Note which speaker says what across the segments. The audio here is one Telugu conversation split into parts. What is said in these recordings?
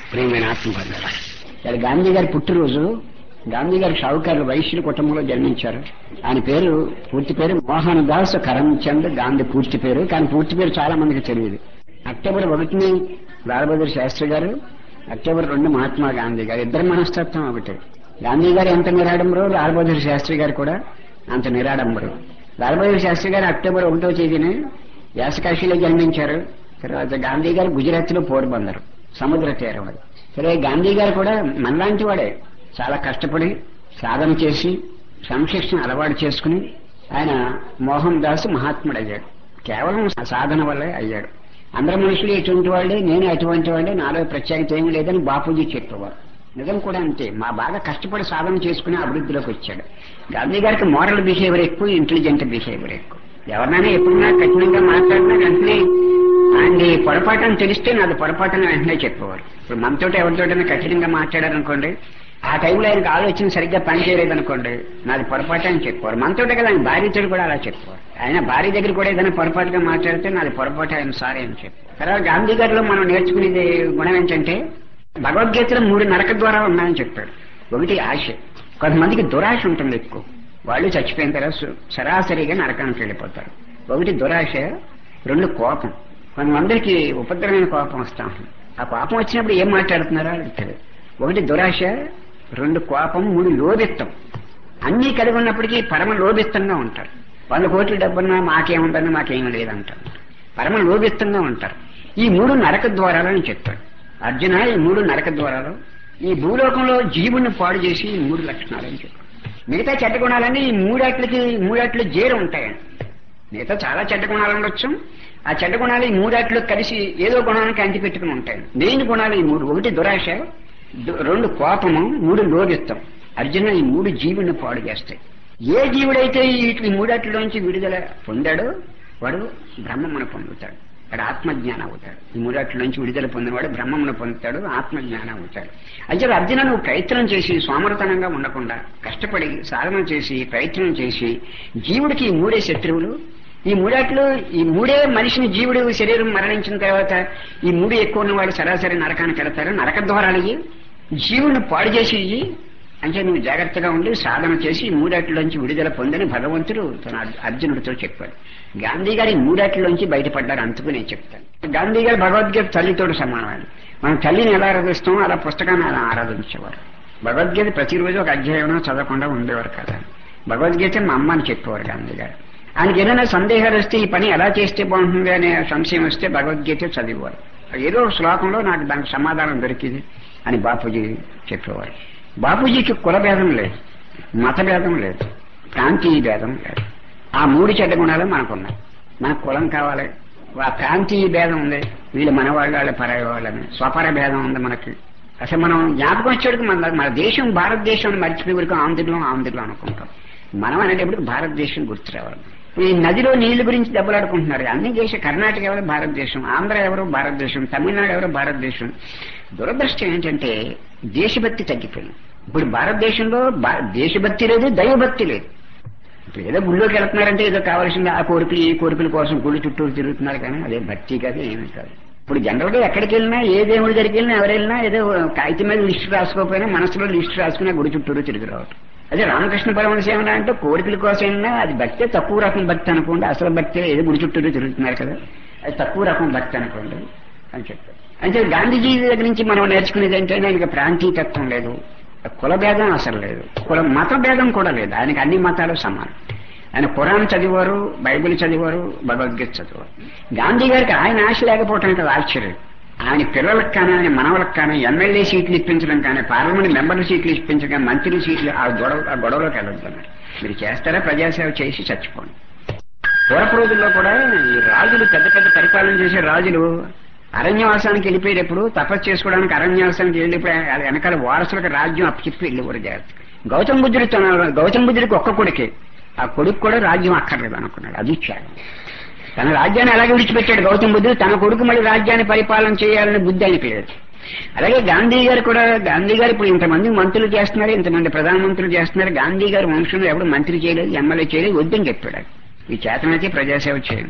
Speaker 1: ప్రియమైన ఆత్మబంధాల అది గాంధీ గారి పుట్టినరోజు గాంధీ గారి షావుకారులు వైశ్యుల కుటుంబంలో జన్మించారు ఆయన పేరు పూర్తి పేరు మోహన్ దాస్ కరమ్చంద్ గాంధీ పూర్తి పేరు కానీ పూర్తి పేరు చాలా మందికి తెలియదు అక్టోబర్ ఒకటిని లాల్ బహదూర్ శాస్త్రి గారు అక్టోబర్ రెండు మహాత్మా గాంధీ గారు ఇద్దరు మనస్తత్వం ఒకటి గాంధీ గారు ఎంత నిరాడంబరో లాల్ బహదూర్ శాస్త్రి గారు కూడా అంత నిరాడంబరు లాల్ బహదూర్ శాస్త్రి గారు అక్టోబర్ ఒకటో తేదీని యాసకాశిలో జన్మించారు తర్వాత గాంధీ గారు గుజరాత్ లో పోరుబందరు సముద్ర తీరం అది సరే గాంధీ గారు కూడా మనలాంటి వాడే చాలా కష్టపడి సాధన చేసి సంశిక్షణ అలవాటు చేసుకుని ఆయన మోహన్ దాస్ మహాత్ముడు అయ్యాడు కేవలం సాధన వల్లే అయ్యాడు అందరు మనుషులు ఎటువంటి వాళ్ళే నేను అటువంటి వాళ్ళే నాలో ప్రత్యేకత ఏమీ లేదని బాపూజీ చెప్పేవారు నిజం కూడా అంతే మా బాగా కష్టపడి సాధన చేసుకుని అభివృద్ధిలోకి వచ్చాడు గాంధీ గారికి మోరల్ బిహేవియర్ ఎక్కువ ఇంటెలిజెంట్ బిహేవియర్ ఎక్కువ ఎవరినైనా ఎప్పుడైనా కఠినంగా మాట్లాడినా వెంటనే ఆయన్ని పొరపాటు అని తెలిస్తే నాది పొరపాటు అని వెంటనే చెప్పేవారు ఇప్పుడు మనతోటి ఎవరితోటైనా కఠినంగా మాట్లాడారనుకోండి ఆ టైంలో ఆయనకు ఆలోచన సరిగ్గా పని చేయలేదనుకోండి నాది పొరపాటు అని చెప్పేవారు మనతోటే కదా ఆయన భార్యతో కూడా అలా చెప్పేవారు ఆయన భార్య దగ్గర కూడా ఏదైనా పొరపాటుగా మాట్లాడితే నాది పొరపాటు ఆయన సారీ అని చెప్పారు తర్వాత గాంధీ గారిలో మనం నేర్చుకునేది గుణం ఏంటంటే భగవద్గీతలో మూడు నరక ద్వారాలు ఉన్నాయని చెప్పాడు ఒకటి ఆశ కొంతమందికి దురాశ ఉంటుంది ఎక్కువ వాళ్ళు చచ్చిపోయిన తర్వాత సు- సరాసరిగా నరకానికి వెళ్ళిపోతారు ఒకటి దురాశ రెండు కోపం కొంతమందికి ఉపద్రవమైన కోపం వస్తా ఉంటుంది ఆ కోపం వచ్చినప్పుడు ఏం మాట్లాడుతున్నారో అడుగుతారు ఒకటి దురాశ రెండు కోపం మూడు లోభిత్తం అన్నీ కలిగి ఉన్నప్పటికీ పరమ లోభిత్తంగా ఉంటారు వంద కోట్ల డబ్బున్నా మాకేముందని మాకేం లేదంటారు పరమ లోభిత్తంగా ఉంటారు ఈ మూడు నరక ద్వారాలని చెప్పాడు అర్జున ఈ మూడు నరక ద్వారాలు ఈ భూలోకంలో జీవుణ్ణి పాడు చేసి ఈ మూడు లక్షణాలని చెప్పాడు మిగతా చెడ్డ గుణాలన్నీ ఈ మూడాట్లకి మూడాట్లు జేరు ఉంటాయండి మిగతా చాలా చెడ్డ గుణాలు ఉండొచ్చు ఆ చెడ్డ గుణాలు ఈ మూడాట్లు కలిసి ఏదో గుణానికి అంటి పెట్టుకుని ఉంటాయి మెయిన్ గుణాలు ఈ మూడు ఒకటి దురాశ దు- రెండు కోపము మూడు లోభిస్తాం అర్జున ఈ మూడు జీవుని పాడు చేస్తాయి ఏ జీవుడైతే ఈ ఈ మూడాట్లోంచి విడుదల పొందాడో వాడు బ్రహ్మమును పొందుతాడు వాడు ఆత్మజ్ఞానం అవుతాడు ఈ మూడాట్లోంచి విడుదల పొందినవాడు బ్రహ్మమును పొందుతాడు ఆత్మజ్ఞానం అవుతాడు అయితే అర్జున నువ్వు ప్రయత్నం చేసి సోమరతనంగా ఉండకుండా కష్టపడి సాధన చేసి ప్రయత్నం చేసి జీవుడికి ఈ మూడే శత్రువులు ఈ మూడాట్లు ఈ మూడే మనిషిని జీవుడు శరీరం మరణించిన తర్వాత ఈ మూడు ఎక్కువ ఉన్నవాడు సరాసరి నరకానికి వెళతారు నరక ద్వారాలు ఇయ్యి. జీవుని పాడు చేసి ఇయ్యి. అంటే నువ్వు జాగ్రత్తగా ఉండి సాధన చేసి ఈ మూడాట్లోంచి విడుదల పొందని భగవంతుడు తన అర్జు- అర్జునుడితో చెప్పాడు గాంధీ గారి ఈ మూడాట్లోంచి బయటపడ్డారు అందుకు నేను చెప్తాను గాంధీ గారు భగవద్గీత తల్లితోడు సమానమైన మనం తల్లిని ఎలా ఆరాధిస్తామో అలా పుస్తకాన్ని అలా ఆరాధించేవారు భగవద్గీత ప్రతిరోజు ఒక అధ్యాయం చదవకుండా ఉండేవారు కదా భగవద్గీత మా అమ్మ అని చెప్పేవారు గాంధీ గారు ఆయనకి ఏదైనా సందేహాలు వస్తే ఈ పని ఎలా చేస్తే బాగుంటుంది అనే సంశయం వస్తే భగవద్గీత చదివేవారు ఏదో ఒక శ్లోకంలో నాకు దానికి సమాధానం దొరికింది అని బాపూజీ చెప్పేవారు బాపూజీకి కుల భేదం లేదు మత భేదం లేదు ప్రాంతీయ భేదం లేదు ఆ మూడు చెడ్డ గుణాలు మనకున్నాయి మనకు కులం కావాలి ఆ ప్రాంతీయ భేదం ఉంది వీళ్ళు మన వాళ్ళ వాళ్ళ పరాయి వాళ్ళని స్వపర భేదం ఉంది మనకి అసలు మనం జ్ఞాపకం వచ్చేటికి మన మన దేశం భారతదేశం మర్చిపోయే వరకు ఆంధ్రలో ఆంధ్రలో అనుకుంటాం మనం అనేటప్పుడు భారతదేశం గుర్తు రావాలి ఈ నదిలో నీళ్ల గురించి దెబ్బలాడుకుంటున్నారు అన్ని దేశం కర్ణాటక ఎవరు భారతదేశం ఆంధ్ర ఎవరు భారతదేశం తమిళనాడు ఎవరు భారతదేశం దురదృష్టం ఏంటంటే దేశభక్తి తగ్గిపోయింది ఇప్పుడు భారతదేశంలో భా- దేశభక్తి లేదు దైవభక్తి లేదు ఇప్పుడు ఏదో గుళ్ళోకి వెళ్తున్నారంటే ఏదో కావాల్సింది ఆ కోరికలు ఈ కోరికల కోసం గుడి చుట్టూ తిరుగుతున్నారు కానీ అదే భక్తి కాదు ఏమీ కాదు ఇప్పుడు జనరల్ గా ఎక్కడికి వెళ్ళినా ఏ దేవుడి దగ్గరికి వెళ్ళినా ఎవరు వెళ్ళినా ఏదో కాగితం మీద లిస్ట్ రాసుకోకపోయినా మనసులో లిస్ట్ రాసుకుని ఆ గుడి చుట్టూరు తిరిగి రావటం అదే రామకృష్ణ పరమహంస ఏమన్నా అంటే కోరికల కోసం వెళ్ళినా అది భక్తే తక్కువ రకం భక్తి అనుకోండి అసలు భక్తే ఏదో గుడి చుట్టూరు తిరుగుతున్నారు కదా అది తక్కువ రకం భక్తి అనుకోండి అని చెప్పారు అంటే గాంధీజీ దగ్గర నుంచి మనం నేర్చుకునేది ఏంటంటే ఆయనకి ప్రాంతీయతత్వం లేదు కుల భేదం అసలు లేదు కుల మత భేదం కూడా లేదు ఆయనకి అన్ని మతాలు సమానం ఆయన ఖురాన్ చదివారు బైబిల్ చదివారు భగవద్గీత చదివారు గాంధీ గారికి ఆయన ఆశ లేకపోవటం కదా ఆశ్చర్యం ఆయన పిల్లలకు కానీ ఆయన మనవలకు కానీ ఎమ్మెల్యే సీట్లు ఇప్పించడం కానీ పార్లమెంట్ మెంబర్ల సీట్లు ఇప్పించడం కానీ మంత్రి సీట్లు ఆ గొడవ ఆ గొడవలోకి వెళ్ళొద్దన్నారు మీరు చేస్తారా ప్రజాసేవ చేసి చచ్చిపోండి పూర్వపు రోజుల్లో కూడా ఈ రాజులు పెద్ద పెద్ద పరిపాలన చేసే రాజులు అరణ్యవాసానికి వెళ్ళిపోయేటప్పుడు తపస్సు చేసుకోవడానికి అరణ్యవాసానికి వెళ్ళిపోయి వాళ్ళ వెనకాల వారసులకు రాజ్యం అప్పచెప్పి వెళ్ళేవారు జాగ్రత్త గౌతమ్ బుద్ధుడు తన గౌతమ్ బుద్ధుడికి ఒక్క కొడుకే ఆ కొడుకు కూడా రాజ్యం అక్కర్లేదు అనుకున్నాడు అది త్యాగం తన రాజ్యాన్ని అలాగే విడిచిపెట్టాడు గౌతమ్ బుద్ధుడు తన కొడుకు మళ్ళీ రాజ్యాన్ని పరిపాలన చేయాలని బుద్ధి అనిపించలేదు అలాగే గాంధీ గారు కూడా గాంధీ గారు ఇప్పుడు ఇంతమంది మంత్రులు చేస్తున్నారు ఇంతమంది ప్రధానమంత్రులు చేస్తున్నారు గాంధీ గారు వంశంలో ఎవడు మంత్రి చేయలేదు ఎమ్మెల్యే చేయలేదు వద్దని చెప్పాడు ఆయన. ఈ చేతనైతే ప్రజాసేవ చేయండి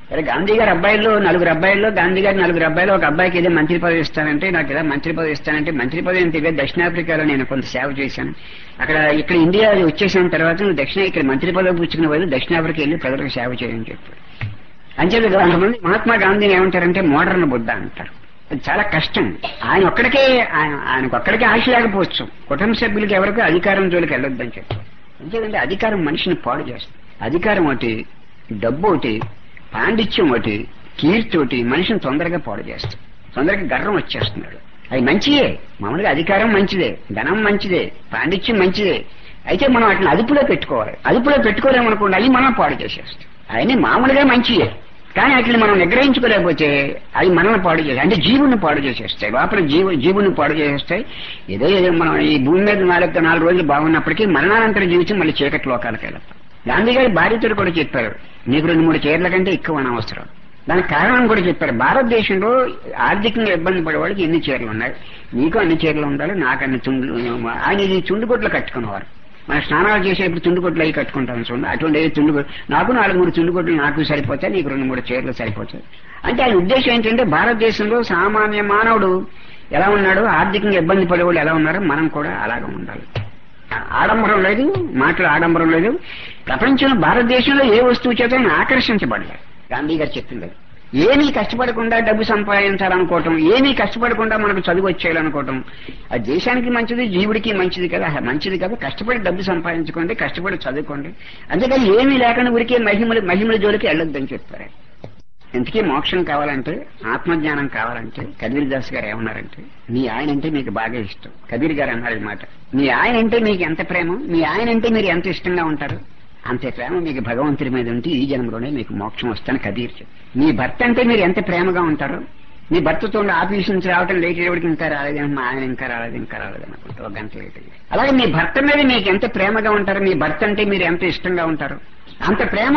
Speaker 1: సరే గాంధీ గారి అబ్బాయిల్లో నలుగురు అబ్బాయిల్లో గాంధీ గారి నలుగురు అబ్బాయిలు ఒక అబ్బాయికి ఏదో మంత్రి పదవి ఇస్తానంటే నాకు ఇలా మంత్రి పదవి ఇస్తానంటే మంత్రి పదవి అంటే ఇదే దక్షిణాఫ్రికాలో నేను కొంత సేవ చేశాను అక్కడ ఇక్కడ ఇండియా వచ్చేసిన తర్వాత నువ్వు దక్షిణ ఇక్కడ మంత్రి పదవి పుచ్చుకున్న వాళ్ళు దక్షిణాఫ్రికా వెళ్ళి ప్రజలకు సేవ చేయని చెప్పాడు అంచేది కొంతమంది మహాత్మా గాంధీని ఏమంటారంటే మోడర్న్ బుద్ధ అంటారు అది చాలా కష్టం ఆయన ఒక్కడికే ఆయన- ఆయనకు ఒక్కడికే ఆశ లేకపోవచ్చు కుటుంబ సభ్యులకి ఎవరికి అధికారం జోలికి వెళ్ళొద్దని చెప్పారు అంతేదంటే అధికారం మనిషిని పాడు చేస్తుంది అధికారం ఒకటి డబ్బు ఒకటి పాండిత్యం ఒకటి కీర్తి ఒకటి మనిషిని తొందరగా పాడు చేస్తుంది తొందరగా గర్వం వచ్చేస్తున్నాడు అది మంచిదే మామూలుగా అధికారం మంచిదే ధనం మంచిదే పాండిత్యం మంచిదే అయితే మనం వాటిని అదుపులో పెట్టుకోవాలి అదుపులో పెట్టుకోలేమనుకోండి అవి మనం పాడు చేసేస్తాం అవన్నీ మామూలుగా మంచియే కానీ వాటిని మనం నిగ్రహించుకోలేకపోతే అవి మనల్ని పాడు చేస్తాయి అంటే జీవుని పాడు చేసేస్తాయి లోపల జీవు జీవుని పాడు చేసేస్తాయి ఏదో ఏదో మనం ఈ భూమి మీద నాలుగు నాలుగు రోజులు బాగున్నప్పటికీ మరణానంతర జీవితం మళ్ళీ చీకటి లోకాలకు వెళ్తాం గాంధీ గారి భార్యతో కూడా చెప్పారు నీకు రెండు మూడు చీరల కంటే ఎక్కువ అనవసరం దానికి కారణం కూడా చెప్పారు భారతదేశంలో ఆర్థికంగా ఇబ్బంది పడేవాడికి ఎన్ని చీరలు ఉన్నాయి నీకు అన్ని చీరలు ఉండాలి నాకు అన్ని చుండు ఆయన ఇది చుండుగుడ్లు కట్టుకునేవారు మన స్నానాలు చేసేప్పుడు తుండుకొట్లు అవి కట్టుకుంటాం చూడండి అటువంటి తుండుగు నాకు నాలుగు మూడు తుండుకొట్లు నాకు సరిపోతాయి నీకు రెండు మూడు చీరలు సరిపోతాయి అంటే ఆయన ఉద్దేశం ఏంటంటే భారతదేశంలో సామాన్య మానవుడు ఎలా ఉన్నాడు ఆర్థికంగా ఇబ్బంది పడేవాళ్ళు ఎలా ఉన్నారో మనం కూడా అలాగే ఉండాలి ఆడంబరం లేదు మాటలు ఆడంబరం లేదు ప్రపంచంలో భారతదేశంలో ఏ వస్తువు చేత ఆయన ఆకర్షించబడలేదు గాంధీ గారు చెప్పింది ఏమీ కష్టపడకుండా డబ్బు సంపాదించాలనుకోవటం ఏమీ కష్టపడకుండా మనకు చదువు వచ్చేయాలనుకోవటం అది దేశానికి మంచిది జీవుడికి మంచిది కదా మంచిది కదా కష్టపడి డబ్బు సంపాదించుకోండి కష్టపడి చదువుకోండి అంతేకాని ఏమీ లేకుండా ఊరికే మహిమలు మహిమల జోలికి వెళ్ళొద్దని చెప్పారు ఇంతకీ మోక్షం కావాలంటే ఆత్మజ్ఞానం కావాలంటే కబీర్ దాస్ గారు ఏమన్నారంటే మీ ఆయన అంటే మీకు బాగా ఇష్టం కబీర్ గారు అన్నారు ఈ మాట మీ ఆయన అంటే మీకు ఎంత ప్రేమ మీ ఆయన అంటే మీరు ఎంత ఇష్టంగా ఉంటారు అంతే ప్రేమ మీకు భగవంతుడి మీద ఉంటే ఈ జన్మలోనే మీకు మోక్షం వస్తాను కబీర్ చెప్పు మీ భర్త అంటే మీరు ఎంత ప్రేమగా ఉంటారో మీ భర్తతో ఆఫీస్ నుంచి రావటం లేట్ అయ్యేవాడికి ఇంకా రాలేదు మా ఆయన ఇంకా రాలేదు ఇంకా రాలేదు అనుకుంటా ఒక గంట లేట్ అయ్యింది అలాగే మీ భర్త మీద మీకు ఎంత ప్రేమగా ఉంటారు మీ భర్త అంటే మీరు ఎంత ఇష్టంగా ఉంటారు అంత ప్రేమ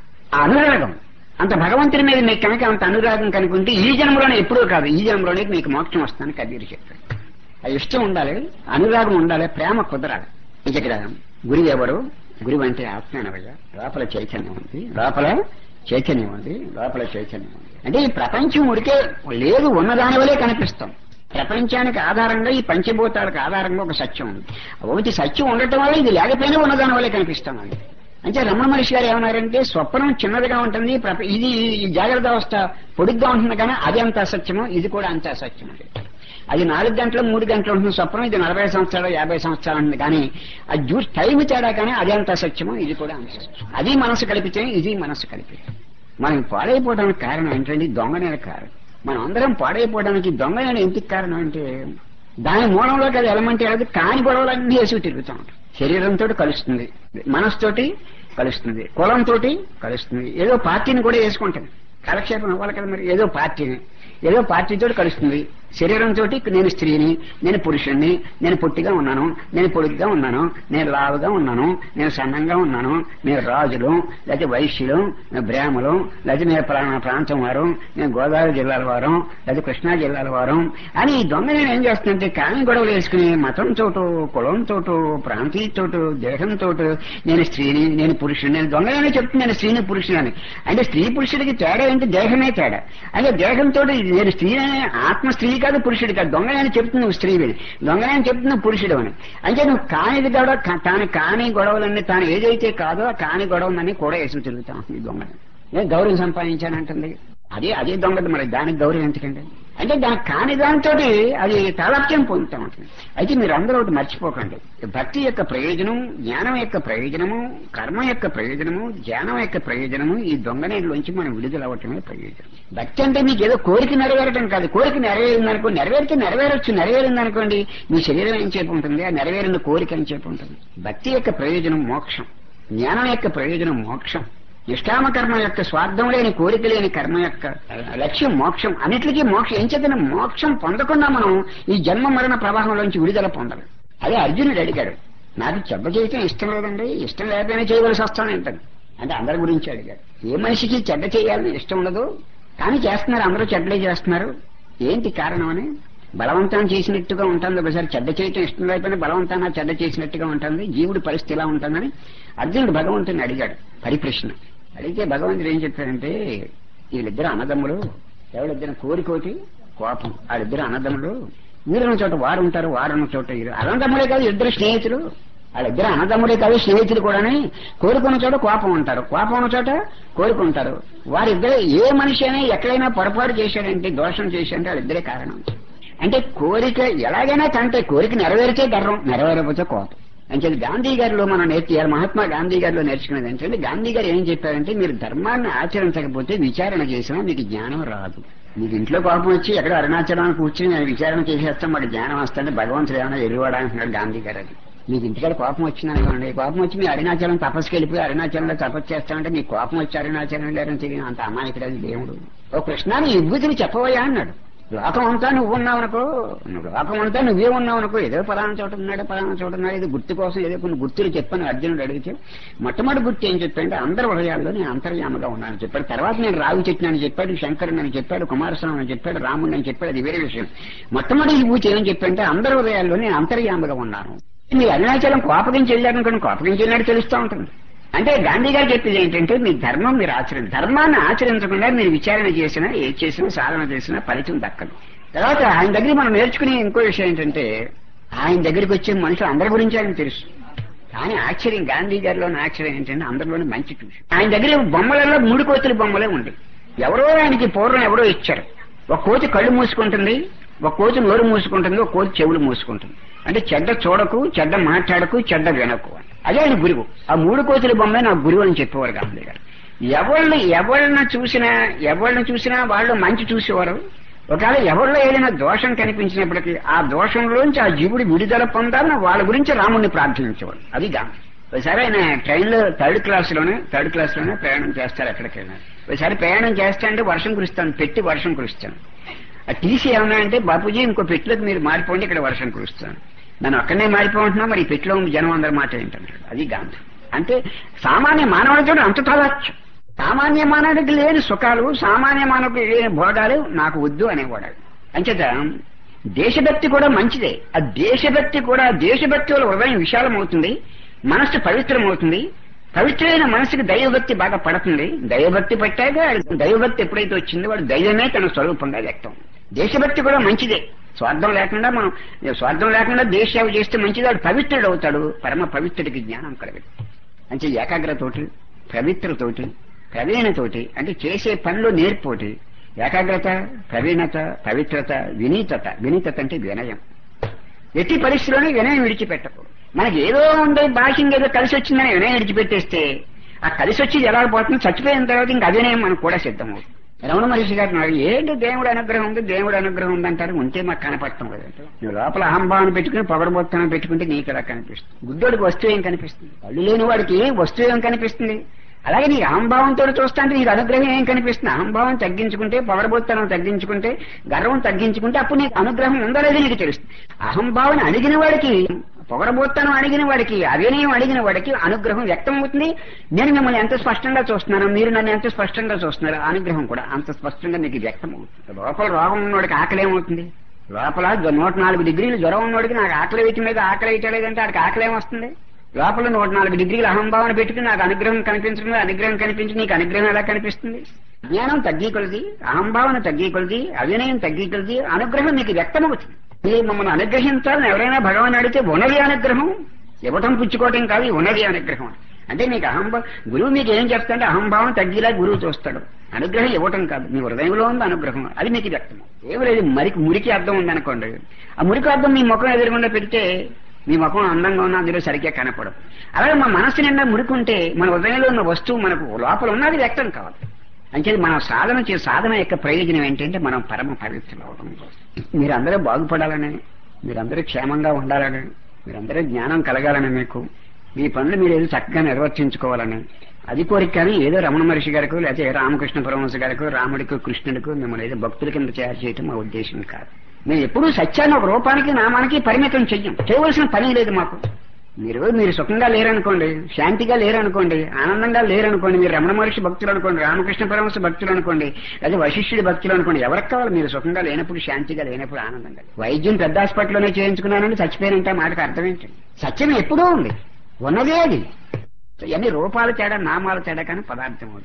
Speaker 1: అనురాగం అంత భగవంతుడి మీద మీకు కనుక అంత అనురాగం కనుకుంటే ఈ జన్మలోనే ఎప్పుడూ కాదు ఈ జన్మలోనే మీకు మోక్షం వస్తాను కబీర్ చెప్పాడు ఆ ఇష్టం ఉండాలి అనురాగం ఉండాలి ప్రేమ కుదరాలి ఇక ఇక్కడ గురి ఎవరు గురువు అంటే ఆత్మానవయ్య లోపల చైతన్యం ఉంది లోపల చైతన్యం ఉంది లోపల చైతన్యం ఉంది అంటే ఈ ప్రపంచం ఉడికే లేదు ఉన్నదాని వలే కనిపిస్తాం ప్రపంచానికి ఆధారంగా ఈ పంచభూతాలకు ఆధారంగా ఒక సత్యం ఉంది ఒకటి సత్యం ఉండటం వల్ల ఇది లేకపోయినా ఉన్నదాని వల్లే కనిపిస్తాం అండి అంటే రమణ మహర్షి గారు ఏమన్నారంటే స్వప్నం చిన్నదిగా ఉంటుంది ప్రప- ఇది ఈ జాగ్రత్త అవస్థ పొడుగ్గా ఉంటుంది కానీ అది అంత అసత్యము ఇది కూడా అంత అసత్యం అండి అది నాలుగు గంటలు మూడు గంటలు ఉంటుంది స్వప్నం ఇది నలభై సంవత్సరాలు యాభై సంవత్సరాలు ఉంటుంది కానీ అది జూ టైం తేడా కానీ అది అంత సత్యము ఇది కూడా అంత సత్యం అది మనసు కలిపితే ఇది మనసు కలిపితే మనం పాడైపోవడానికి కారణం ఏంటంటే దొంగనే కారణం మనం అందరం పాడైపోవడానికి దొంగనే ఎందుకు కారణం అంటే దాని మూలంలోకి అది ఎలమంటే అది కాని గొడవలన్నీ వేసి తిరుగుతూ ఉంటాం శరీరంతో కలుస్తుంది మనసుతోటి కలుస్తుంది కులంతో కలుస్తుంది ఏదో పార్టీని కూడా వేసుకుంటుంది కాలక్షేపం అవ్వాలి కదా మరి ఏదో పార్టీని ఏదో పార్టీతో కలుస్తుంది శరీరంతో నేను స్త్రీని నేను పురుషుణ్ణి నేను పొట్టిగా ఉన్నాను నేను పొడుగ్గా ఉన్నాను నేను లావుగా ఉన్నాను నేను సన్నంగా ఉన్నాను నేను రాజులు లేకపోతే వైశ్యులు నేను బ్రాహ్మలు లేకపోతే నేను పలానా ప్రాంతం వారు నేను గోదావరి జిల్లాల వారం లేకపోతే కృష్ణా జిల్లాల వారం అని ఈ దొంగ నేను ఏం చేస్తుందంటే కాని గొడవలు వేసుకుని మతంతోటో కులంతోటో ప్రాంతీయతోటో దేశంతో నేను స్త్రీని నేను పురుషుని నేను దొంగగానే చెప్తున్నాను నేను స్త్రీని పురుషుని అని అంటే స్త్రీ పురుషుడికి తేడా ఏంటి దేహమే తేడా అంటే దేహంతో నేను స్త్రీ ఆత్మ స్త్రీ కాదు పురుషుడు కాదు దొంగని చెప్తుంది నువ్వు స్త్రీవిని దొంగని చెప్తున్నావు పురుషుడు అని అంటే నువ్వు కానిది కూడా కా- తాను కాని గొడవలన్నీ తాను ఏదైతే కాదో ఆ కాని గొడవలన్నీ కూడా వేసుకు తిరుగుతాం ఈ దొంగని నేను గౌరవం సంపాదించానంటుంది అదే అదే దొంగది మరి దానికి గౌరవం ఎందుకండి అంటే దానికి కాని దానితో అది తాళప్యం పొందుతూ ఉంటుంది అయితే మీరు అందరూ ఒకటి మర్చిపోకండి భక్తి యొక్క ప్రయోజనం జ్ఞానం యొక్క ప్రయోజనము కర్మ యొక్క ప్రయోజనము జ్ఞానం యొక్క ప్రయోజనము ఈ దొంగనేళ్ళలోంచి మనం విడుదల అవ్వటమే ప్రయోజనం భక్తి అంటే మీకు ఏదో కోరిక నెరవేరటం కాదు కోరిక నెరవేరిందనుకో నెరవేరితే నెరవేరొచ్చు నెరవేరింది అనుకోండి మీ శరీరం ఏం చెప్పు ఉంటుంది ఆ నెరవేరిన కోరిక అని చెప్పు ఉంటుంది భక్తి యొక్క ప్రయోజనం మోక్షం జ్ఞానం యొక్క ప్రయోజనం మోక్షం నిష్కామ కర్మ యొక్క స్వార్థం లేని కోరిక లేని కర్మ యొక్క లక్ష్యం మోక్షం అన్నిటికీ మోక్షం ఏం చేతన మోక్షం పొందకుండా మనం ఈ జన్మ మరణ ప్రవాహంలోంచి విడుదల పొందాలి అదే అర్జునుడు అడిగాడు నాకు చెడ్డ చేయటం ఇష్టం లేదండి ఇష్టం లేకపోయినా చేయవలసి వస్తాను ఏంటని అంటే అందరి గురించి అడిగాడు ఏ మనిషికి చెడ్డ చేయాలని ఇష్టం ఉండదు కానీ చేస్తున్నారు అందరూ చెడ్డలే చేస్తున్నారు ఏంటి కారణం అని బలవంతం చేసినట్టుగా ఉంటుంది ఒకసారి చెడ్డ చేయటం ఇష్టం లేకపోయినా బలవంతంగా చెడ్డ చేసినట్టుగా ఉంటుంది జీవుడి పరిస్థితి ఎలా ఉంటుందని అర్జునుడు భగవంతుని అడిగాడు పరిప్రశ్న అడిగితే భగవంతుడు ఏం చెప్పాడంటే వీళ్ళిద్దరు అన్నదమ్ములు ఎవరిద్దరు కోరికోటి కోపం వాళ్ళిద్దరు అన్నదమ్ములు వీరున్న చోట వారు ఉంటారు వారున్న చోట వీరు అన్నదమ్ములే కాదు ఇద్దరు స్నేహితులు వాళ్ళిద్దరు అన్నదమ్ములే కాదు స్నేహితులు కూడాని కోరుకున్న చోట కోపం ఉంటారు కోపం ఉన్న చోట కోరుకుంటారు వారిద్దరే ఏ మనిషి అయినా ఎక్కడైనా పొరపాటు చేశాడంటే దోషం చేశాడంటే వాళ్ళిద్దరే కారణం అంటే కోరిక ఎలాగైనా కంటే కోరిక నెరవేరితే గర్వం నెరవేరకపోతే కోపం అంటే గాంధీ గారిలో మనం నేర్చుకోవాలి మహాత్మా గాంధీ గారిలో నేర్చుకునేది ఏంటంటే గాంధీ గారు ఏం చెప్పారంటే మీరు ధర్మాన్ని ఆచరించకపోతే విచారణ చేసినా మీకు జ్ఞానం రాదు మీకు ఇంట్లో కోపం వచ్చి ఎక్కడ అరుణాచలానికి కూర్చుని నేను విచారణ చేసేస్తాం మాకు జ్ఞానం వస్తుంటే భగవంతుడు ఏమైనా ఎరువాడా అంటున్నాడు గాంధీ గారు అది మీకు ఇంటికాడ కోపం వచ్చిందనుకోండి కోపం వచ్చి మీ అరుణాచలం తపస్సుకి వెళ్ళిపోయి అరుణాచలంలో తపస్సు చేస్తామంటే మీకు కోపం వచ్చి అరుణాచలం వెళ్ళారని తెలియదు అంత అమాయకుడని దేవుడు ఓ కృష్ణ నీ విభూతిని చెప్పవయ్యా అన్నాడు లోకం అంతా నువ్వు ఉన్నావు అనుకో నువ్వు లోకం అంతా నువ్వే ఉన్నావు అనుకో ఏదో పలానా చోట ఉన్నాడు పలానా చోట ఉన్నాడు ఇది గుర్తు కోసం ఏదో కొన్ని గుర్తులు చెప్పని అర్జునుడు అడిగితే మొట్టమొదటి గుర్తు ఏం చెప్పాడంటే అందరి హృదయాల్లో నేను అంతర్యామగా ఉన్నానని చెప్పాడు తర్వాత నేను రావి చెట్టు అని చెప్పాడు శంకరుని అని చెప్పాడు కుమారస్వామి అని చెప్పాడు రాముడు అని చెప్పాడు అది వేరే విషయం మొట్టమొదటి విభూతి ఏం చెప్పాడంటే అందరి హృదయాల్లో నేను అంతర్యామగా ఉన్నాను మీరు అరుణాచలం కోపగించి వెళ్ళారనుకోండి కోపగించి వెళ్ళినట్టు తెలుస్తూ ఉంటుంది అంటే గాంధీ గారు చెప్పేది ఏంటంటే మీ ధర్మం మీరు ఆచరణ ధర్మాన్ని ఆచరించకుండా మీరు విచారణ చేసినా ఏ చేసినా సాధన చేసినా ఫలితం దక్కదు తర్వాత ఆయన దగ్గర మనం నేర్చుకునే ఇంకో విషయం ఏంటంటే ఆయన దగ్గరికి వచ్చే మనుషులు అందరి గురించి ఆయన తెలుసు కానీ ఆశ్చర్యం గాంధీ గారిలోని ఆశ్చర్యం ఏంటంటే అందరిలోని మంచి చూసి ఆయన దగ్గర బొమ్మలలో మూడు కోతుల బొమ్మలే ఉంది ఎవరో ఆయనకి పూర్వం ఎవరో ఇచ్చారు ఒక కోతి కళ్ళు మూసుకుంటుంది ఒక కోతి నోరు మూసుకుంటుంది ఒక కోతి చెవులు మూసుకుంటుంది అంటే చెడ్డ చూడకు చెడ్డ మాట్లాడకు చెడ్డ వినకు అని అదే ఆయన గురువు ఆ మూడు కోతుల బొమ్మే నా గురువు అని చెప్పేవారు గాంధీ గారు ఎవరిని ఎవరిని చూసినా ఎవరిని చూసినా వాళ్ళు మంచి చూసేవారు ఒకవేళ ఎవరిలో ఏదైనా దోషం కనిపించినప్పటికీ ఆ దోషంలోంచి ఆ జీవుడు విడుదల పొందాలని వాళ్ళ గురించి రాముడిని ప్రార్థించేవాడు అది గాంధీ ఒకసారి ఆయన ట్రైన్ లో థర్డ్ క్లాస్ లోనే థర్డ్ క్లాస్ లోనే ప్రయాణం చేస్తారు ఎక్కడికి వెళ్ళినా ఒకసారి ప్రయాణం చేస్తా అంటే వర్షం కురుస్తాను పెట్టి వర్షం కురుస్తాను ఆ టీసీ ఏమన్నా అంటే బాపూజీ ఇంకో పెట్టిలోకి మీరు మారిపోండి ఇక్కడ వర్షం కురుస్తాను నన్ను అక్కడనే మారిపోంటున్నా మరి ఈ పెట్టిలో ఉన్న జనం అందరి మాట ఏంటంటాడు అది గాంధీ అంటే సామాన్య మానవుడితో అంత తలచ్చు సామాన్య మానవుడికి లేని సుఖాలు సామాన్య మానవుడికి లేని భోగాలు నాకు వద్దు అనేవాడు అంచేత దేశభక్తి కూడా మంచిదే ఆ దేశభక్తి కూడా దేశభక్తి వల్ల హృదయం విశాలమవుతుంది మనస్సు పవిత్రమవుతుంది పవిత్రమైన మనసుకి దైవభక్తి బాగా పడుతుంది దైవభక్తి పట్టాక దైవభక్తి ఎప్పుడైతే వచ్చిందో వాడు దైవమే తన స్వరూపంగా వ్యక్తం దేశభక్తి కూడా మంచిదే స్వార్థం లేకుండా మనం స్వార్థం లేకుండా దేశ సేవ చేస్తే మంచిది వాడు పవిత్రుడు అవుతాడు పరమ పవిత్రుడికి జ్ఞానం కలగదు అంటే ఏకాగ్రతోటి పవిత్రతోటి ప్రవీణతోటి అంటే చేసే పనిలో నేర్పోటి ఏకాగ్రత ప్రవీణత పవిత్రత వినీతత వినీతత అంటే వినయం ఎట్టి పరిస్థితిలోనే వినయం విడిచిపెట్టకూడదు మనకి ఏదో ఉండే భాషంగా ఏదో కలిసి వచ్చిందని వినయం విడిచిపెట్టేస్తే ఆ కలిసి వచ్చేది ఎలా పోతుంది చచ్చిపోయిన తర్వాత ఇంకా అవినయం మనకు కూడా సిద్ధమవుతుంది రమణ మహర్షి గారు నాకు ఏంటి దేవుడు అనుగ్రహం ఉంది దేవుడు అనుగ్రహం ఉంది అంటారు ఉంటే మాకు కనపడటం లేదు నువ్వు లోపల అహంభావం పెట్టుకుని పొగడబోత్తనం పెట్టుకుంటే నీకు ఎలా కనిపిస్తుంది గుడ్డోడికి వస్తువు ఏం కనిపిస్తుంది కళ్ళు లేని వాడికి వస్తువు ఏం కనిపిస్తుంది అలాగే నీ అహంభావంతో చూస్తా అంటే నీకు అనుగ్రహం ఏం కనిపిస్తుంది అహంభావం తగ్గించుకుంటే పొగడబోత్తనం తగ్గించుకుంటే గర్వం తగ్గించుకుంటే అప్పుడు నీకు అనుగ్రహం ఉందో లేదో నీకు తెలుస్తుంది అహంభావం అడిగిన వాడికి పొగడబోత్తనం అడిగిన వాడికి అవినయం అడిగిన వాడికి అనుగ్రహం వ్యక్తం అవుతుంది నేను మిమ్మల్ని ఎంత స్పష్టంగా చూస్తున్నాను మీరు నన్ను ఎంత స్పష్టంగా చూస్తున్నారు ఆ అనుగ్రహం కూడా అంత స్పష్టంగా మీకు వ్యక్తం అవుతుంది లోపల రోగం ఉన్నవాడికి ఆకలి ఏమవుతుంది లోపల నూట నాలుగు డిగ్రీలు జ్వరం ఉన్నవాడికి నాకు ఆకలి వేయటం మీద ఆకలి వేయటం లేదంటే ఆడికి ఆకలి ఏమొస్తుంది లోపల నూట నాలుగు డిగ్రీల అహంభావన పెట్టుకుని నాకు అనుగ్రహం కనిపించడం అనుగ్రహం కనిపించి నీకు అనుగ్రహం ఎలా కనిపిస్తుంది జ్ఞానం తగ్గీకొలది అహంభావన తగ్గీకొలది అవినయం తగ్గీకొలది అనుగ్రహం నీకు వ్యక్తమవుతుంది మీరు మమ్మల్ని అనుగ్రహించాలని ఎవరైనా భగవాన్ అడిగితే ఉన్నది అనుగ్రహం ఇవ్వటం పుచ్చుకోవటం కాదు ఉన్నది అనుగ్రహం అంటే మీకు అహంభావం గురువు మీకు ఏం చెప్తాడంటే అహంభావం తగ్గేలా గురువు చూస్తాడు అనుగ్రహం ఇవ్వటం కాదు మీ హృదయంలో ఉంది అనుగ్రహం అది మీకు వ్యక్తం ఏమి లేదు మరికి మురికి అర్థం ఉందనుకోండి ఆ మురికి అర్థం మీ ముఖం ఎదురుగుండా పెడితే మీ ముఖం అందంగా ఉన్న అందులో సరిగ్గా కనపడదు అలాగే మా మనస్సు నిండా మురికుంటే మన హృదయంలో ఉన్న వస్తువు మనకు లోపల ఉన్నది వ్యక్తం కావాలి అంటే మనం సాధన చే సాధన యొక్క ప్రయోజనం ఏంటంటే మనం పరమ పవిత్రులు అవడం మీరందరూ బాగుపడాలని మీరందరూ క్షేమంగా ఉండాలని మీరందరూ జ్ఞానం కలగాలని మీకు మీ పనులు మీరు ఏదో చక్కగా నిర్వర్తించుకోవాలని అది కోరిక కానీ ఏదో రమణ మహర్షి గారికి లేకపోతే రామకృష్ణ పరమహంస గారికి రాముడికి కృష్ణుడికి మిమ్మల్ని ఏదో భక్తుల కింద తయారు చేయటం మా ఉద్దేశం కాదు మేము ఎప్పుడూ సత్యాన్ని ఒక రూపానికి నామానికి పరిమితం చెయ్యం చేయవలసిన పని లేదు మాకు మీరు మీరు సుఖంగా లేరనుకోండి శాంతిగా లేరనుకోండి ఆనందంగా లేరనుకోండి మీరు రమణ మహర్షి భక్తులు అనుకోండి రామకృష్ణ పరమహంస భక్తులు అనుకోండి లేదా వశిష్ఠుడి భక్తులు అనుకోండి ఎవరికి కావాలి మీరు సుఖంగా లేనప్పుడు శాంతిగా లేనప్పుడు ఆనందంగా వైద్యం పెద్ద హాస్పిటల్లోనే చేయించుకున్నానని చచ్చిపోయినంటే మాటకు అర్థం ఏంటి సత్యం ఎప్పుడూ ఉంది ఉన్నదే అది ఇవన్నీ రూపాల తేడా నామాల తేడా కానీ పదార్థం అవుతాయి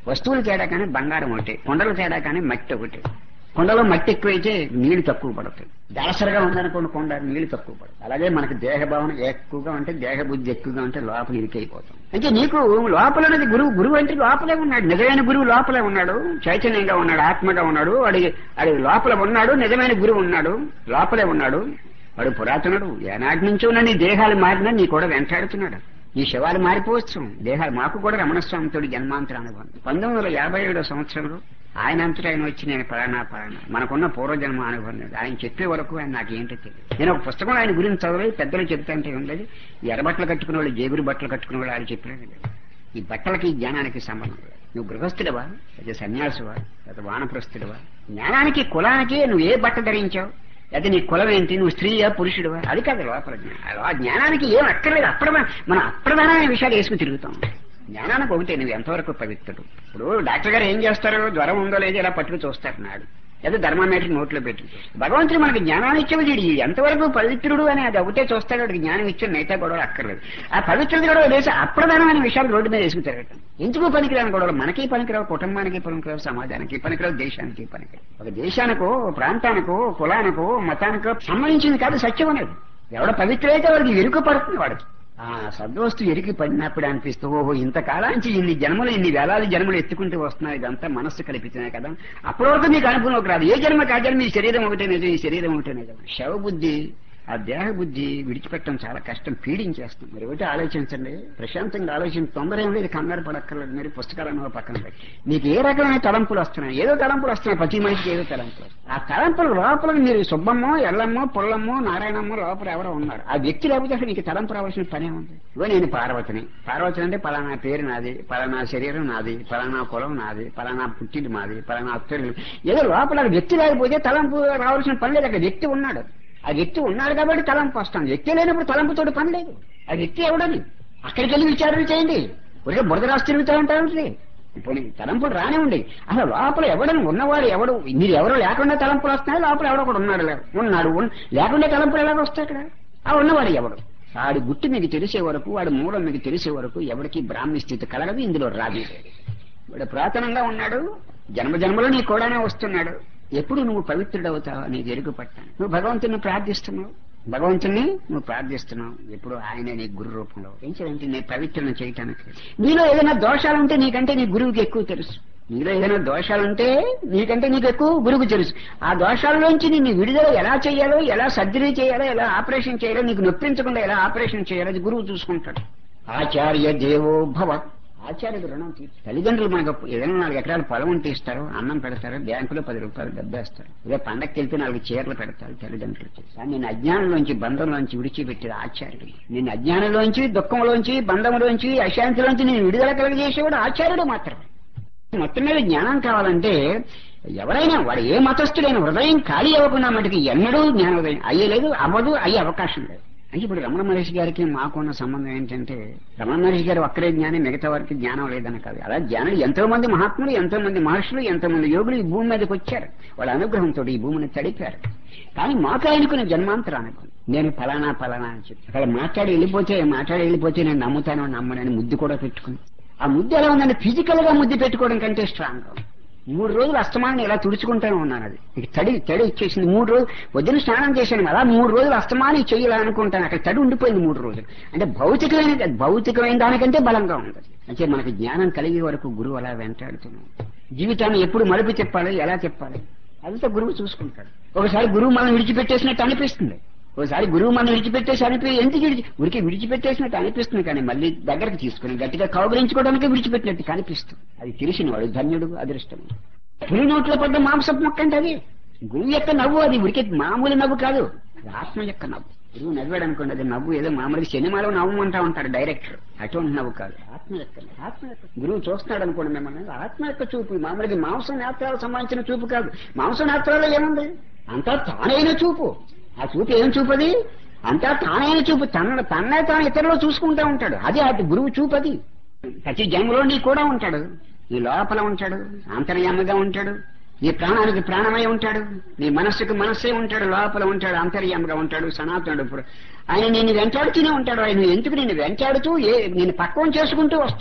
Speaker 1: వస్తువులు తేడా కానీ బంగారం ఒకటి కొండలు తేడా కానీ మట్టి ఒకటి కొండలో మట్టి ఎక్కువైతే నీళ్లు తక్కువ పడతాయి దాసరగా ఉందనుకోండి కొండ నీళ్లు తక్కువ పడతాయి అలాగే మనకి దేహ భావన ఎక్కువగా ఉంటే దేహ బుద్ధి ఎక్కువగా ఉంటే లోపల ఇరికైపోతాం అంటే నీకు లోపల అనేది గురువు గురువు అంటే లోపలే ఉన్నాడు నిజమైన గురువు లోపలే ఉన్నాడు చైతన్యంగా ఉన్నాడు ఆత్మగా ఉన్నాడు వాడి వాడి లోపల ఉన్నాడు నిజమైన గురువు ఉన్నాడు లోపలే ఉన్నాడు వాడు పురాతనుడు ఏనాటి నుంచో ఉన్న నీ దేహాలు మారినా నీ కూడా వెంటాడుతున్నాడు ఈ శవాలు మారిపోవచ్చు దేహాలు మాకు కూడా రమణస్వామితో జన్మాంతర అనుభవం పంతొమ్మిది వందల యాభై ఏడో సంవత్సరంలో ఆయన అంతటా ఆయన వచ్చి నేను పలానా పలానా మనకున్న పూర్వజన్మ అనుభవం లేదు ఆయన చెప్పే వరకు ఆయన నాకు ఏంటో తెలియదు నేను ఒక పుస్తకం ఆయన గురించి చదవలేదు పెద్దలు చెప్తాంటే ఉండేది ఎర్రబట్టలు కట్టుకునే వాళ్ళు జేబురు బట్టలు కట్టుకునే వాళ్ళు ఆయన చెప్పలేదు ఈ బట్టలకి ఈ జ్ఞానానికి సంబంధం లేదు నువ్వు గృహస్థుడివా లేదా సన్యాసివా లేదా వానప్రస్థుడివా జ్ఞానానికి కులానికి నువ్వు ఏ బట్ట ధరించావు అయితే నీ కులం ఏంటి నువ్వు స్త్రీయా పురుషుడువా అది కాదు లోపల జ్ఞానం ఆ జ్ఞానానికి ఏం అక్కర్లేదు అప్రమ మనం అప్రధానమైన విషయాలు వేసుకుని తిరుగుతాం జ్ఞానానికి ఒకటే నువ్వు ఎంతవరకు పవిత్రుడు ఇప్పుడు డాక్టర్ గారు ఏం చేస్తారు జ్వరం ఉందో లేదో ఇలా పట్టుకు చూస్తారు నాడు లేదా ధర్మామీటర్ నోట్లో పెట్టి భగవంతుడు మనకి జ్ఞానాన్ని ఇచ్చేది వీడు ఎంతవరకు పవిత్రుడు అని అది ఒకటే చూస్తాడు వాడికి జ్ఞానం ఇచ్చే మిగతా గొడవలు అక్కర్లేదు ఆ పవిత్రుడు కూడా వేసి అప్రధానమైన విషయాలు రోడ్డు మీద వేసుకు తిరగటం ఎందుకు పనికిరాని గొడవలు మనకి పనికిరావు కుటుంబానికి పనికిరావు సమాజానికి పనికిరావు దేశానికి పనికిరావు ఒక దేశానికో ప్రాంతానికో కులానికో మతానికో సంబంధించింది కాదు సత్యం అనేది ఎవడ పవిత్రైతే వాడికి ఎరుక పడుతుంది వాడికి ఆ సద్వస్తు ఎరికి పడినప్పుడు అనిపిస్తూ ఓహో ఇంతకాలాంచి ఇన్ని జన్మలు ఇన్ని వేలాది జన్మలు ఎత్తుకుంటూ వస్తున్నాయి ఇదంతా మనస్సు కల్పించినా కదా అప్పటి వరకు మీకు అనుభవం రాదు ఏ జన్మ కా జన్మ ఈ శరీరం ఒకటే నిజం ఈ శరీరం ఒకటే నిజం శవ బుద్ధి ఆ దేహ బుద్ధి విడిచిపెట్టడం చాలా కష్టం పీడించేస్తాం మీరు ఒకటి ఆలోచించండి ప్రశాంతంగా ఆలోచించి తొందర ఏం లేదు కంగారు పడక్కర్లేదు మీరు పుస్తకాలను పక్కన పెట్టి మీకు ఏ రకమైన తలంపులు వస్తున్నాయి ఏదో తలంపులు వస్తున్నాయి ప్రతి మనిషికి ఏదో తలంపులు ఆ తలంపులు లోపల మీరు సుబ్బమ్మో ఎల్లమ్మో పుల్లమ్మో నారాయణమ్మో లోపల ఎవరో ఉన్నారు ఆ వ్యక్తి లేకపోతే అసలు మీకు తలంపు రావాల్సిన పనే ఉంది ఇగో నేను పార్వతిని పార్వతి అంటే పలానా పేరు నాది పలానా శరీరం నాది పలానా కులం నాది పలానా పుట్టింది మాది పలానా అత్తలు ఏదో లోపల ఆ వ్యక్తి లేకపోతే తలంపు రావాల్సిన పని లేదు అక్కడ వ్యక్తి ఉన్నాడు ఆ వ్యక్తి ఉన్నాడు కాబట్టి తలంపు వస్తాం వ్యక్తి లేనప్పుడు తలంపుతోటి పని లేదు ఆ వ్యక్తి ఎవడని అక్కడికి వెళ్ళి విచారణ చేయండి ఒరే బురద రాసి తిరుగుతూ ఉంటారు ఇప్పుడు తలంపులు రానే ఉండి అసలు లోపల ఎవడని ఉన్నవాడు ఎవడు మీరు ఎవరో లేకుండా తలంపులు వస్తున్నాయి లోపల ఎవడో కూడా ఉన్నాడు లే- ఉన్నాడు ఉన్- లేకుండా తలంపులు ఎలాగ వస్తాయి ఇక్కడ ఆ ఉన్నవాడు ఎవడు వాడి గుట్టు మీకు తెలిసే వరకు వాడి మూలం మీకు తెలిసే వరకు ఎవరికి బ్రాహ్మీ స్థితి కలగదు ఇందులో రాదు వాడు పురాతనంగా ఉన్నాడు జన్మ జన్మలో నీ కూడానే వస్తున్నాడు ఎప్పుడు నువ్వు పవిత్రుడవుతావు నీకు ఎరుగు పట్టాను నువ్వు భగవంతుని ప్రార్థిస్తున్నావు భగవంతుని నువ్వు ప్రార్థిస్తున్నావు ఎప్పుడు ఆయన నీ గురు రూపంలో ఏం చేయాలంటే నేను పవిత్రను చేయటానికి నీలో ఏదైనా దోషాలుంటే నీకంటే నీ గురువుకి ఎక్కువ తెలుసు నీలో ఏదైనా దోషాలుంటే నీకంటే నీకు ఎక్కువ గురువుకు తెలుసు ఆ దోషాలలోంచి నిన్ను విడుదల ఎలా చేయాలో ఎలా సర్జరీ చేయాలో ఎలా ఆపరేషన్ చేయాలో నీకు నొప్పించకుండా ఎలా ఆపరేషన్ చేయాలో అది గురువు చూసుకుంటాడు ఆచార్య దేవో భవ ఆచార్యుడు రుణం తీర్చు తల్లిదండ్రులు మనకు ఏదైనా నాలుగు ఎకరాల పొలం ఉంటే ఇస్తారు అన్నం పెడతారు బ్యాంకులో పది రూపాయలు డబ్బేస్తారు ఇదే పండగకి వెళ్తే నాలుగు చీరలు పెడతారు తల్లిదండ్రులు కానీ నేను అజ్ఞానంలోంచి బంధంలోంచి విడిచిపెట్టేది ఆచార్యుడు నేను అజ్ఞానంలోంచి దుఃఖంలోంచి బంధంలోంచి అశాంతిలోంచి నేను విడుదల కలగజేసేవాడు ఆచార్యుడు మాత్రమే మొత్తం మీద జ్ఞానం కావాలంటే ఎవరైనా వాడు ఏ మతస్థుడైన హృదయం ఖాళీ అవ్వకుండా మటుకు ఎన్నడూ జ్ఞానోదయం అయ్యలేదు అవ్వదు అయ్యే అవకాశం లేదు అంటే ఇప్పుడు రమణ మహర్షి గారికి మాకున్న సంబంధం ఏంటంటే రమణ మహర్షి గారు ఒక్కరే జ్ఞానం మిగతా వారికి జ్ఞానం లేదని కాదు అలా జ్ఞానం ఎంతో మంది మహాత్ములు ఎంతో మంది మహర్షులు ఎంతో మంది యోగులు ఈ భూమి మీదకి వచ్చారు వాళ్ళ అనుగ్రహంతో ఈ భూమిని తడిపారు కానీ మాకు ఆయనకున్న జన్మాంతర అనుభవం నేను ఫలానా ఫలానా అని చెప్పి అక్కడ మాట్లాడి వెళ్ళిపోతే మాట్లాడి వెళ్ళిపోతే నేను నమ్ముతాను నమ్మనని ముద్దు కూడా పెట్టుకుని ఆ ముద్దు ఎలా ఉందంటే ఫిజికల్ గా ముద్దు పెట్టుకోవడం కంటే స్ట్రాంగ్ గా ఉంది. మూడు రోజులు అస్తమానం ఇలా తుడుచుకుంటానే ఉన్నాను అది ఇక తడి తడి ఇచ్చేసింది మూడు రోజులు పొద్దున స్నానం చేశాను అలా మూడు రోజులు అస్తమానం చేయాలనుకుంటాను అక్కడ తడి ఉండిపోయింది మూడు రోజులు అంటే భౌతికమైన భౌతికమైన దానికంటే బలంగా ఉంది అంటే మనకి జ్ఞానం కలిగే వరకు గురువు అలా వెంటాడుతున్నాం జీవితాన్ని ఎప్పుడు మలుపు చెప్పాలి ఎలా చెప్పాలి అదంతా గురువు చూసుకుంటాడు ఒకసారి గురువు మనం విడిచిపెట్టేసినట్టు అనిపిస్తుంది ఒకసారి గురువు మనం విడిచిపెట్టేసి అనిపి ఎందుకు విడిచి ఉరికి విడిచిపెట్టేసినట్టు అనిపిస్తుంది కానీ మళ్ళీ దగ్గరకు తీసుకుని గట్టిగా కౌగలించుకోవడానికి విడిచిపెట్టినట్టు కనిపిస్తుంది అది తెలిసిన వాడు ధన్యుడు అదృష్టం పులి నోట్లో పడ్డ మాంసపు మొక్క అంటే అది గురువు యొక్క నవ్వు అది ఉరికి మామూలు నవ్వు కాదు అది ఆత్మ యొక్క నవ్వు గురువు నవ్వాడు అనుకోండి అది నవ్వు ఏదో మామూలుగా సినిమాలో నవ్వమంటా ఉంటారు డైరెక్టర్ అటువంటి నవ్వు కాదు ఆత్మ యొక్క నవ్వు. ఆత్మ యొక్క గురువు చూస్తున్నాడు అనుకోండి మిమ్మల్ని ఆత్మ యొక్క చూపు మామూలుగా మాంసం నేత్రాలకు సంబంధించిన చూపు కాదు మాంసం నేత్రాల్లో ఏముంది అంతా తానైన చూపు ఆ చూపు ఏం చూపది అంతా తానైన చూపు తన తన్నే తాను ఇతరులు చూసుకుంటా ఉంటాడు అది అది గురువు చూపు అది ప్రతి జన్మలో నీ కూడా ఉంటాడు నీ లోపల ఉంటాడు అంతర్యామగా ఉంటాడు నీ ప్రాణానికి ప్రాణమై ఉంటాడు నీ మనస్సుకు మనస్సే ఉంటాడు లోపల ఉంటాడు అంతర్యామగా ఉంటాడు సనాతనుడు ఇప్పుడు ఆయన నిన్ను వెంటాడుతూనే ఉంటాడు ఆయన ఎందుకు నిన్ను వెంటాడుతూ ఏ నేను పక్వం చేసుకుంటూ వస్తాడు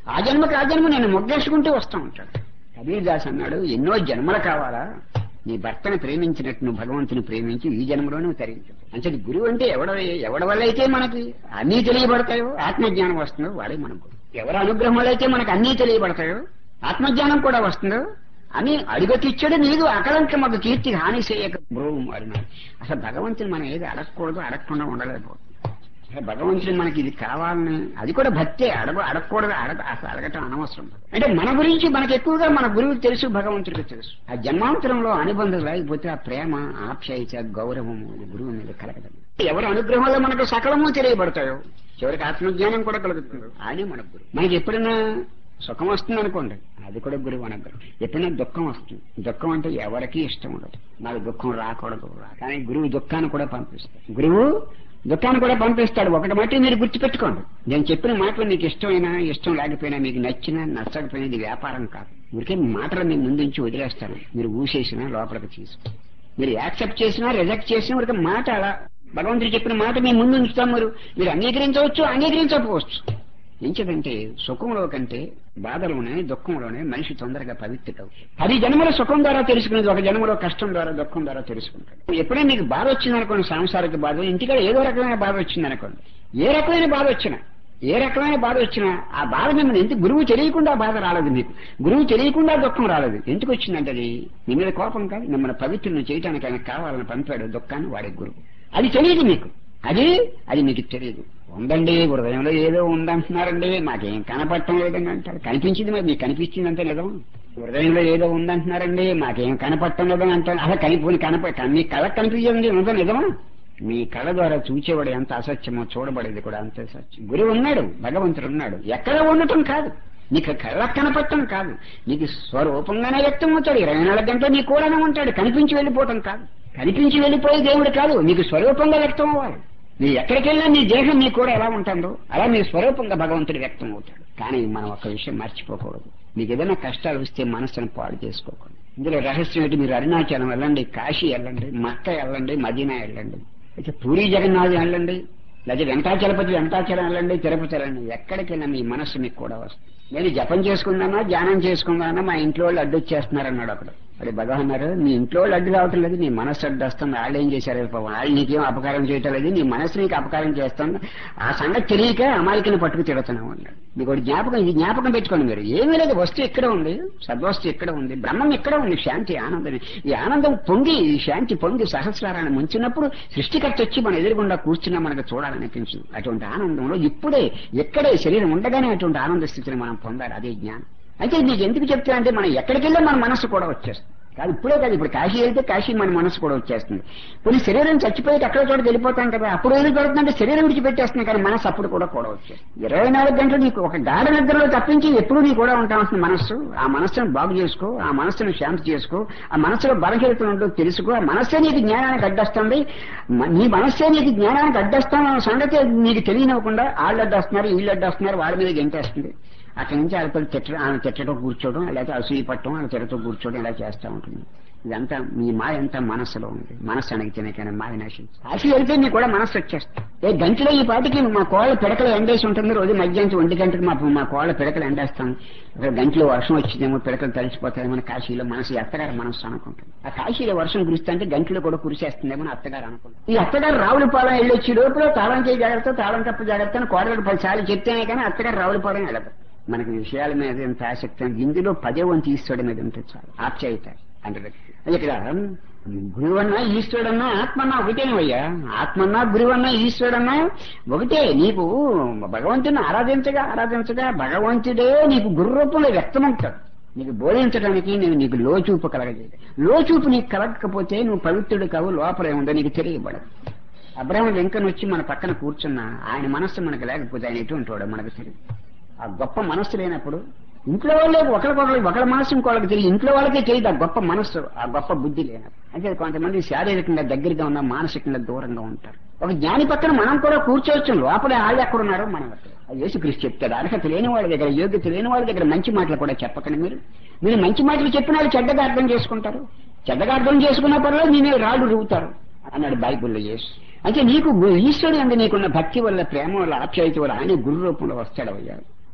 Speaker 1: ఆ జన్మకి ఆ జన్మ నేను మొగ్గేసుకుంటూ వస్తూ ఉంటాడు కబీర్ దాస్ అన్నాడు ఎన్నో జన్మలు కావాలా నీ భర్తను ప్రేమించినట్టు నువ్వు భగవంతుని ప్రేమించి ఈ జన్మలో నువ్వు తరించు అంటే గురువు అంటే ఎవడ ఎవడి వల్ల అయితే మనకి అన్నీ తెలియబడతాయో ఆత్మజ్ఞానం వస్తుందో వాడే మన గురువు ఎవరి అనుగ్రహం వల్ల అయితే మనకు అన్నీ తెలియబడతాయో ఆత్మజ్ఞానం కూడా వస్తుందో అని అడిగతిచ్చడు నీదు అకలంకమకు కీర్తి హాని చేయక బ్రోవు మారినాడు అసలు భగవంతుని మనం ఏది అడగకూడదు అడగకుండా ఉండలేకపోతుంది అసలు భగవంతుని మనకి ఇది కావాలని అది కూడా భక్తే అడగ అడగకూడదు అడగ అసలు అడగటం అనవసరం అంటే మన గురించి మనకు ఎక్కువగా మన గురువుకి తెలుసు భగవంతుడికి తెలుసు ఆ జన్మాంతరంలో అనుబంధం లేకపోతే ఆ ప్రేమ ఆప్యాయత గౌరవము ఇది గురువు మీద కలగడం ఎవరి అనుగ్రహం వల్ల మనకు సకలము తెలియబడతాయో చివరికి ఆత్మజ్ఞానం కూడా కలుగుతుంది ఆయనే మన గురువు మనకి ఎప్పుడైనా సుఖం వస్తుంది అనుకోండి అది కూడా గురువు అనుగ్రహం ఎప్పుడైనా దుఃఖం వస్తుంది దుఃఖం అంటే ఎవరికీ ఇష్టం ఉండదు నాకు దుఃఖం రాకూడదు రా. కానీ గురువు దుఃఖాన్ని కూడా పంపిస్తాడు గురువు దుఃఖాన్ని కూడా పంపిస్తాడు ఒకటి మట్టి మీరు గుర్తుపెట్టుకోండి నేను చెప్పిన మాటలు మీకు ఇష్టమైనా ఇష్టం లేకపోయినా మీకు నచ్చినా నచ్చకపోయినా ఇది వ్యాపారం కాదు ఊరికే మాటలు నేను ముందుంచి వదిలేస్తాను మీరు ఊసేసినా లోపలికి తీసుకో మీరు యాక్సెప్ట్ చేసినా రిజెక్ట్ చేసినా ఊరికే మాట అలా భగవంతుడు చెప్పిన మాట మీ ముందు ఉంచుతాం మీరు మీరు అంగీకరించవచ్చు అంగీకరించకపోవచ్చు ఎంచదంటే సుఖంలో కంటే బాధలోనే దుఃఖంలోనే మనిషి తొందరగా పవిత్రుడవు పది జన్మల సుఖం ద్వారా తెలుసుకునేది ఒక జన్మలో కష్టం ద్వారా దుఃఖం ద్వారా తెలుసుకుంటాడు ఎప్పుడైనా మీకు బాధ వచ్చిందనుకోండి సాంసారిక బాధ ఇంటికాడ ఏదో రకమైన బాధ వచ్చిందనుకోండి ఏ రకమైన బాధ వచ్చినా ఏ రకమైన బాధ వచ్చినా ఆ బాధ మిమ్మల్ని ఎందుకు గురువు తెలియకుండా బాధ రాలేదు మీకు గురువు తెలియకుండా దుఃఖం రాలేదు ఎందుకు వచ్చిందంటే అది మీ మీద కోపం కాదు మిమ్మల్ని పవిత్రులను చేయడానికి ఆయన కావాలని పంపాడు దుఃఖాన్ని వాడే గురువు అది తెలియదు మీకు అది అది మీకు తెలియదు ఉందండి హృదయంలో ఏదో ఉందంటున్నారండి మాకేం కనపడటం లేదండి అంటారు కనిపించింది మరి మీకు కనిపించింది అంతే నిజం హృదయంలో ఏదో ఉందంటున్నారండి మాకేం కనపడటం లేదని అంటారు అలా కనిపోని కనప మీ కళ్ళకి కనిపించింది ఉందా నిజమా మీ కళ్ళ ద్వారా చూచేవాడు ఎంత అసత్యమో చూడబడేది కూడా అంతే సత్యం గురువు ఉన్నాడు భగవంతుడు ఉన్నాడు ఎక్కడ ఉండటం కాదు నీకు కళ్ళకు కనపడటం కాదు నీకు స్వరూపంగానే వ్యక్తం అవుతాడు ఇరవై నాలుగు గంటలు నీ కూడానే ఉంటాడు కనిపించి వెళ్ళిపోవటం కాదు కనిపించి వెళ్ళిపోయే దేవుడు కాదు నీకు స్వరూపంగా వ్యక్తం అవ్వాలి నీ ఎక్కడికి వెళ్ళినా నీ దేహం నీ కూడా ఎలా ఉంటుందో అలా నీ స్వరూపంగా భగవంతుడు వ్యక్తం అవుతాడు కానీ మనం ఒక విషయం మర్చిపోకూడదు మీకు ఏదైనా కష్టాలు వస్తే మనసును పాడు చేసుకోకూడదు ఇందులో రహస్యం ఏంటి మీరు అరుణాచలం వెళ్ళండి కాశీ వెళ్ళండి మక్క వెళ్ళండి మదీనా వెళ్ళండి అయితే పూరి జగన్నాథ్ వెళ్ళండి లేదా వెంకటాచలపతి వెంకటాచలం వెళ్ళండి తిరుపతి వెళ్ళండి ఎక్కడికి వెళ్ళినా మీ మనస్సు మీకు కూడా వస్తుంది నేను జపం చేసుకుందానా ధ్యానం చేసుకుందానా మా ఇంట్లో వాళ్ళు అడ్డు వచ్చేస్తున్నారన్నాడు ఒకడు అది భగవాన్ అన్నారు నీ ఇంట్లో వాళ్ళు అడ్డు రావటం లేదు నీ మనస్సు అడ్డు వస్తుంది వాళ్ళు ఏం చేశారు పాపం వాళ్ళు నీకేం అపకారం చేయటం లేదు నీ మనస్సు నీకు అపకారం చేస్తుంది ఆ సంగతి తెలియక అమాలికని పట్టుకు తిడుతున్నావు అన్నాడు మీకు ఒకటి జ్ఞాపకం ఇది జ్ఞాపకం పెట్టుకోండి మీరు ఏమీ లేదు వస్తువు ఇక్కడ ఉంది సద్వస్తు ఇక్కడ ఉంది బ్రహ్మం ఇక్కడ ఉంది శాంతి ఆనందం ఈ ఆనందం పొంగి ఈ శాంతి పొంగి సహస్రారాన్ని ముంచినప్పుడు సృష్టికర్త వచ్చి మన ఎదురుగుండా కూర్చున్నా మనకు చూడాలనిపించింది అటువంటి ఆనందంలో ఇప్పుడే ఎక్కడే శరీరం ఉండగానే అటువంటి ఆనంద స్థితిని మనం పొందాలి అదే జ్ఞానం అయితే నీకు ఎందుకు చెప్తా అంటే మనం ఎక్కడికి వెళ్ళా మన మనసు కూడా వచ్చేస్తుంది కాదు ఇప్పుడే కాదు ఇప్పుడు కాశీ వెళ్తే కాశీ మన మనసు కూడా వచ్చేస్తుంది కొన్ని శరీరం చచ్చిపోయి అక్కడ చోట వెళ్ళిపోతాం కదా అప్పుడు ఏది పెడుతుందంటే శరీరం విడిచిపెట్టేస్తుంది కానీ మనసు అప్పుడు కూడా కూడా వచ్చేస్తుంది ఇరవై నాలుగు గంటలు నీకు ఒక గాఢ నిద్రలో తప్పించి ఎప్పుడు నీ కూడా ఉంటాల్సిన మనస్సు ఆ మనస్సును బాగు చేసుకో ఆ మనస్సును శాంతి చేసుకో ఆ మనస్సులో బలహీనతలు ఉంటో తెలుసుకో ఆ మనస్సే నీకు జ్ఞానానికి అడ్డొస్తుంది మ- నీ మనస్సే నీకు జ్ఞానానికి అడ్డొస్తామన్న సంగతి నీకు తెలియనివ్వకుండా వాళ్ళు అడ్డొస్తున్నారు వీళ్ళు అడ్డొస్తున్నారు వాళ్ళ మీద గెంటేస్తుంది అక్కడి నుంచి వాళ్ళతో తిట్టడం ఆమె తిట్టడం కూర్చోవడం లేకపోతే అసూయ పట్టడం వాళ్ళ తిట్టతో కూర్చోవడం ఇలా చేస్తూ ఉంటుంది ఇదంతా మీ మాయ అంతా మనస్సులో ఉంది మనస్సు అణగితేనే కానీ మాయ నశించి కాశీ వెళ్తే మీకు కూడా మనస్సు వచ్చేస్తుంది ఏ గంటలో ఈ పాటికి మా కోళ్ళ పిడకలు ఎండేసి ఉంటుంది రోజు మధ్యాహ్నం ఒంటి గంటకి మా మా కోళ్ళ పిడకలు ఎండేస్తాం ఇక్కడ గంటలో వర్షం వచ్చిందేమో పిడకలు తడిసిపోతాయేమో అని కాశీలో మనసు ఈ అత్తగారి మనస్సు అనుకుంటుంది ఆ కాశీలో వర్షం కురుస్తుంటే గంటలో కూడా కురిసేస్తుందేమో అని అత్తగారు అనుకుంటుంది ఈ అత్తగారు రావులపాలెం వెళ్ళొచ్చి లోపల తాళం చేయి జాగ్రత్త తాళం తప్పు జాగ్రత్త అని కోడలకు పదిసార్లు చెప్తేనే కానీ అత్తగారు రావులపాలెం వెళ్ళదు మనకి విషయాల మీద ఎంత ఆసక్తి ఉంది. ఇందులో పదే వంతు ఈశ్వరుడి మీద ఉంటే చాలు ఆప్యాయత అంటే ఇక్కడ గురువన్నా ఈశ్వరుడన్నా ఆత్మన్నా ఒకటేనవయ్యా ఆత్మన్నా గురువన్నా ఈశ్వరుడన్నా ఒకటే నీకు భగవంతుని ఆరాధించగా ఆరాధించగా భగవంతుడే నీకు గురు రూపంలో వ్యక్తమవుతాడు నీకు బోధించడానికి నేను నీకు లోచూపు కలగజేయదు లోచూపు నీకు కలగకపోతే నువ్వు పవిత్రుడు కావు లోపల ఏముందో నీకు తెలియబడదు అబ్రహం లింకన్ వచ్చి మన పక్కన కూర్చున్నా ఆయన మనస్సు మనకు లేకపోతే ఆయన ఎటువంటి వాడో మనకు తెలియదు ఆ గొప్ప మనస్సు లేనప్పుడు ఇంట్లో వాళ్ళే ఒకరికొకరు ఒకరి మనస్సు ఇంకోళ్ళకి తెలియదు ఇంట్లో వాళ్ళకే తెలియదు ఆ గొప్ప మనస్సు ఆ గొప్ప బుద్ధి లేనప్పుడు అంటే కొంతమంది శారీరకంగా దగ్గరగా ఉన్న మానసికంగా దూరంగా ఉంటారు ఒక జ్ఞాని పక్కన మనం కూడా కూర్చోవచ్చు లోపలే వాళ్ళు ఎక్కడ ఉన్నారో మనం అక్కడ అది యేసుక్రీస్తు చెప్తాడు అర్హత లేని వాళ్ళ దగ్గర యోగ్యత లేని వాళ్ళ దగ్గర మంచి మాటలు కూడా చెప్పకండి మీరు మీరు మంచి మాటలు చెప్పిన వాళ్ళు చెడ్డగా అర్థం చేసుకుంటారు చెడ్డగా అర్థం చేసుకున్న పర్లేదు మీ మీద రాళ్ళు రువుతారు అన్నాడు బైబిల్లో యేసు అంటే నీకు గు- ఈశ్వరుడు అందు నీకున్న భక్తి వల్ల ప్రేమ వల్ల ఆప్యాయత వల్ల ఆయన గురు రూపంలో వస్తాడు అయ్యాడు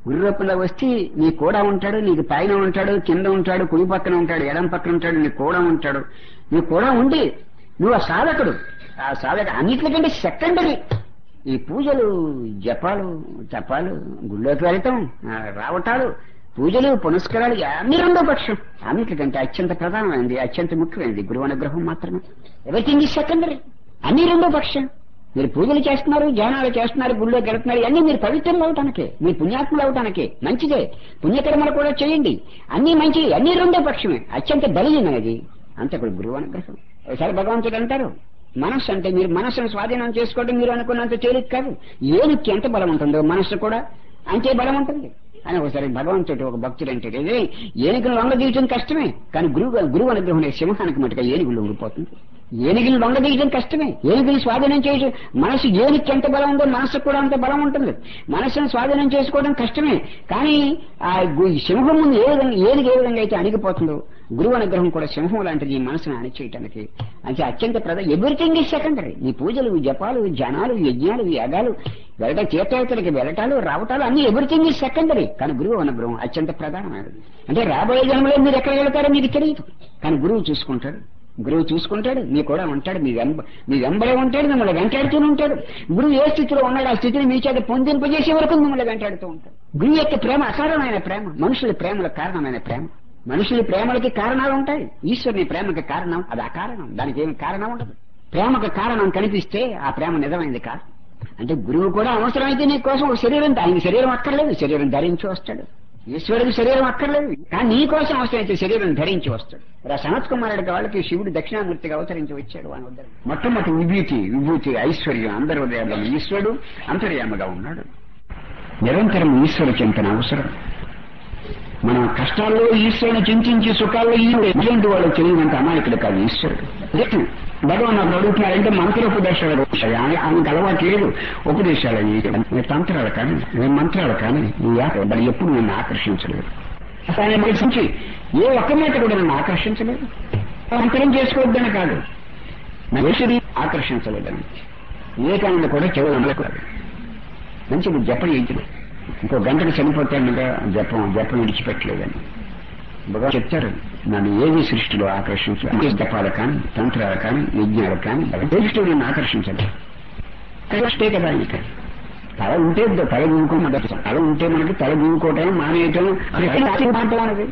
Speaker 1: గురు రూపంలో వస్తే నీ కూడా ఉంటాడు నీకు పైన ఉంటాడు కింద ఉంటాడు కుడి పక్కన ఉంటాడు ఎడం పక్కన ఉంటాడు నీ కూడా ఉంటాడు నీ కూడా ఉండి నువ్వు ఆ సాధకుడు ఆ సాధక అన్నిటికంటే సెకండరీ ఈ పూజలు జపాలు తపాలు గుళ్ళోకి వెళ్ళటం ఆ, రావటాలు పూజలు పునస్కారాలు అన్ని రెండో పక్షం అన్నిటికంటే అత్యంత ప్రధానమైనది అత్యంత ముఖ్యమైనది గురువు అనుగ్రహం మాత్రమే ఎవరిథింగ్ ఈ సెకండరీ అన్ని రెండో పక్షం మీరు పూజలు చేస్తున్నారు ధ్యానాలు చేస్తున్నారు గుళ్ళోకి వెళ్తున్నారు అన్ని మీరు పవిత్రులు అవటానికే మీరు పుణ్యాత్ములు అవటానికే మంచిదే పుణ్యకర్మలు కూడా చేయండి అన్ని మంచిది అన్ని రెండో పక్షమే అత్యంత బలీయమైనది అంతే కూడా గురువు అనుగ్రహం ఒకసారి భగవంతుడు అంటారు మనస్సు అంటే మీరు మనస్సును స్వాధీనం చేసుకోవడం మీరు అనుకున్నంత తేలిక కాదు ఏనుక్కి ఎంత బలం ఉంటుందో మనస్సు కూడా అంతే బలం ఉంటుంది అని ఒకసారి భగవంతుడు ఒక భక్తుడు అంటే ఇదే ఏనుగును లొంగదీయటం కష్టమే కానీ గురువు గురువు అనుగ్రహం అనే సింహానికి మటుగా ఏనుగులు లొంగిపోతుంది ఏనుగులు లొంగదీయటం కష్టమే ఏనుగులు స్వాధీనం చేయటం మనసు ఏనుగుకి ఎంత బలం ఉందో మనసుకు కూడా అంత బలం ఉంటుంది మనసును స్వాధీనం చేసుకోవడం కష్టమే కానీ ఆ గు- సింహం ముందు ఏ విధంగా ఏనుగు ఏ విధంగా అయితే అణిగిపోతుందో గురువు అనుగ్రహం కూడా సింహం లాంటిది ఈ మనసును అణిచేయటానికి అంటే అత్యంత ప్రధ ఎవ్రీథింగ్ ఈజ్ సెకండరీ నీ పూజలు ఈ జపాలు ఈ జనాలు ఈ యజ్ఞాలు ఈ యాగాలు వెళ్ళట తీర్థయాత్రలకి వెళ్ళటాలు రావటాలు అన్ని ఎవ్రీథింగ్ ఈజ్ సెకండరీ కానీ గురువు అనుగ్రహం అత్యంత ప్రధానమైనది అంటే రాబోయే జన్మలో మీరు ఎక్కడ వెళ్తారో మీకు తెలియదు కానీ గురువు చూసుకుంటాడు గురువు చూసుకుంటాడు మీ కూడా ఉంటాడు మీ వెంబ మీ వెంబడే ఉంటాడు మిమ్మల్ని వెంటాడుతూనే ఉంటాడు గురువు ఏ స్థితిలో ఉన్నాడు ఆ స్థితిని మీ చేత పొందింపజేసే వరకు మిమ్మల్ని వెంటాడుతూ ఉంటాడు గురువు యొక్క ప్రేమ అసారమైన ప్రేమ మనుషుల ప్రేమలకు కారణమైన ప్రేమ మనుషుల ప్రేమలకి కారణాలు ఉంటాయి ఈశ్వరుని ప్రేమకి కారణం అది అకారణం దానికి ఏమి కారణం ఉండదు ప్రేమకు కారణం కనిపిస్తే ఆ ప్రేమ నిజమైంది కాదు అంటే గురువు కూడా అవసరమైతే నీ కోసం ఒక శరీరం ఆయన శరీరం అక్కర్లేదు శరీరం ధరించి వస్తాడు ఈశ్వరుడికి శరీరం అక్కర్లేదు కానీ నీ కోసం అవసరమైతే శరీరం ధరించి వస్తాడు రా సనత్ కుమారుడికి వాళ్ళకి శివుడు దక్షిణామూర్తిగా అవతరించి వచ్చాడు వాని వద్ద మొట్టమొదటి విభూతి విభూతి ఐశ్వర్యం అందరి హృదయాల్లో ఈశ్వరుడు అంతర్యామగా ఉన్నాడు నిరంతరం ఈశ్వర చింతన అవసరం మన కష్టాల్లో ఈశ్వరుని చింతించి సుఖాల్లో ఈశ్వరుడు ఎటువంటి వాళ్ళు తెలియనంత అమాయకుడు కాదు ఈశ్వరుడు అదే భగవాన్ నాకు అడుగుతున్నారంటే మంత్రోపదేశాలు ఆయన ఆయనకు అలవాటు లేదు ఉపదేశాలు అయ్యి ఏ తంత్రాలు కానీ ఏ మంత్రాలు కానీ ఈ యాత్ర మరి ఎప్పుడు నన్ను ఆకర్షించలేదు అసలు ఆయన మనిషించి ఏ ఒక్క మాట కూడా నన్ను ఆకర్షించలేదు అంతరం చేసుకోవద్దని కాదు నా యేసుని ఆకర్షించలేదని వివేకానంద కూడా చెవులు అమలకూడదు మంచిది జపం చేయించలేదు ఇంకో గంటకు చనిపోతానుగా జపం జపం విడిచిపెట్టలేదని బాగా చెప్తారు నన్ను ఏది సృష్టిలో ఆకర్షించాలి జపాలు కానీ తంత్రాలు కానీ యజ్ఞాలు కానీ సృష్టిలో నన్ను ఆకర్షించాలి కష్టే కదా ఇక తల ఉంటే తల దూకోమని తల ఉంటే మనకి తల దూకోవటం మానేయటం అది మాట్లాడదు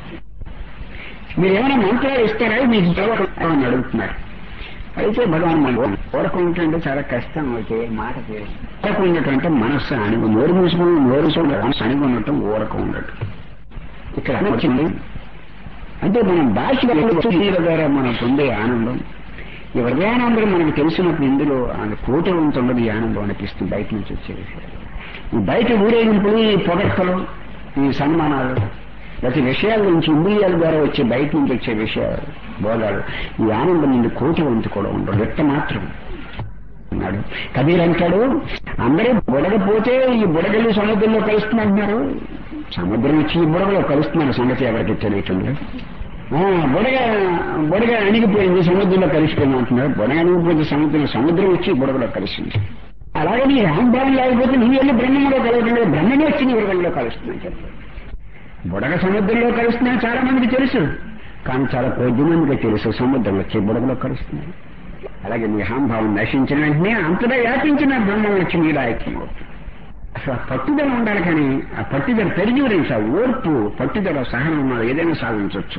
Speaker 1: మీరు ఏమైనా మంత్రాలు ఇస్తారా మీకు అని అడుగుతున్నారు అయితే భగవాన్ మనం ఊరకం ఉంటుంటే చాలా కష్టం అయితే మాట ఊరకం ఉండటం అంటే మనస్సు అణిగు నోరు మూసుకుని నోరు మనసు అణిగి ఉండటం ఊరకం ఉండటం ఇక్కడ వచ్చింది అంటే మనం భాష నీళ్ళ ద్వారా మనం పొందే ఆనందం ఈ హృదయానందం మనకు తెలిసినప్పుడు ఇందులో ఆయన కోటి ఉంటుండదు ఈ ఆనందం అనిపిస్తుంది బయట నుంచి వచ్చే విషయాలు ఈ బయట ఊరేగింపులు ఈ పొగడ్తలు ఈ సన్మానాలు ప్రతి విషయాల నుంచి ఇంద్రియాల ద్వారా వచ్చే బయట నుంచి వచ్చే విషయాలు బోధాలు ఈ ఆనందం నుండి కోటి వంతు కూడా ఉండదు వ్యక్త మాత్రం అన్నాడు కబీర్ అంటాడు అందరూ బుడగపోతే ఈ బుడగలు సముద్రంలో కలుస్తుందంటున్నారు సముద్రం వచ్చి ఈ బుడగలో కలుస్తున్నారు సంగతి ఎవరికి తెలియటం లేదు ఆ, బుడగ బుడగ అణిగిపోయింది సముద్రంలో కలిసిపోయింది అంటున్నారు బుడగ అణిగిపోయింది సముద్రం సముద్రం వచ్చి ఈ బుడగలో కలిసింది అలాగే నీ అహంభావం లేకపోతే నువ్వు వెళ్ళి బ్రహ్మంలో కలవటం లేదు బ్రహ్మమే వచ్చి నీ బుడగల్లో కలుస్తుందని చెప్పారు బుడగ సముద్రంలో కలుస్తుందని చాలా మందికి తెలుసు కానీ చాలా కొద్ది మందికి తెలుసు సముద్రంలో వచ్చి బుడగలో కలుస్తుంది అలాగే నీ అహంభావం నశించిన వెంటనే అంతటా వ్యాపించిన బ్రహ్మం వచ్చి నీలో ఐక్యం అవుతుంది అసలు ఆ పట్టుదల ఉండాలి కానీ ఆ పట్టుదల పెరిగివరించి ఆ ఓర్పు పట్టుదల సహనం ఉన్నది ఏదైనా సాధించవచ్చు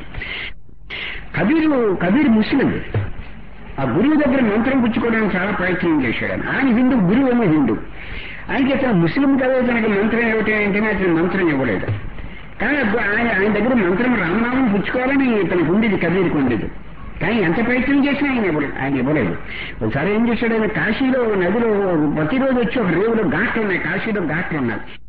Speaker 1: కబీరు కబీర్ ముస్లిం ఆ గురువు దగ్గర మంత్రం పుచ్చుకోవడానికి చాలా ప్రయత్నం చేశాడు ఆయన. ఆయన హిందూ గురువు ఏమో హిందూ ఆయనకి అతను ముస్లిం కదా తనకి మంత్రం ఇవ్వటం ఏంటనే అతను మంత్రం ఇవ్వలేదు కానీ అబ్బ- ఆయన ఆయన దగ్గర మంత్రం రామనామం పుచ్చుకోవాలని తనకు ఉండేది కబీర్కి ఉండేది కానీ ఎంత ప్రయత్నం చేసినా ఆయన ఇవ్వలేదు ఆయన ఇవ్వలేదు ఒకసారి ఏం చేశాడు ఆయన కాశీలో నదిలో ప్రతిరోజు వచ్చి ఒక రేవులో ఘాట్లు ఉన్నాయి కాశీలో ఘాట్లు ఉన్నాయి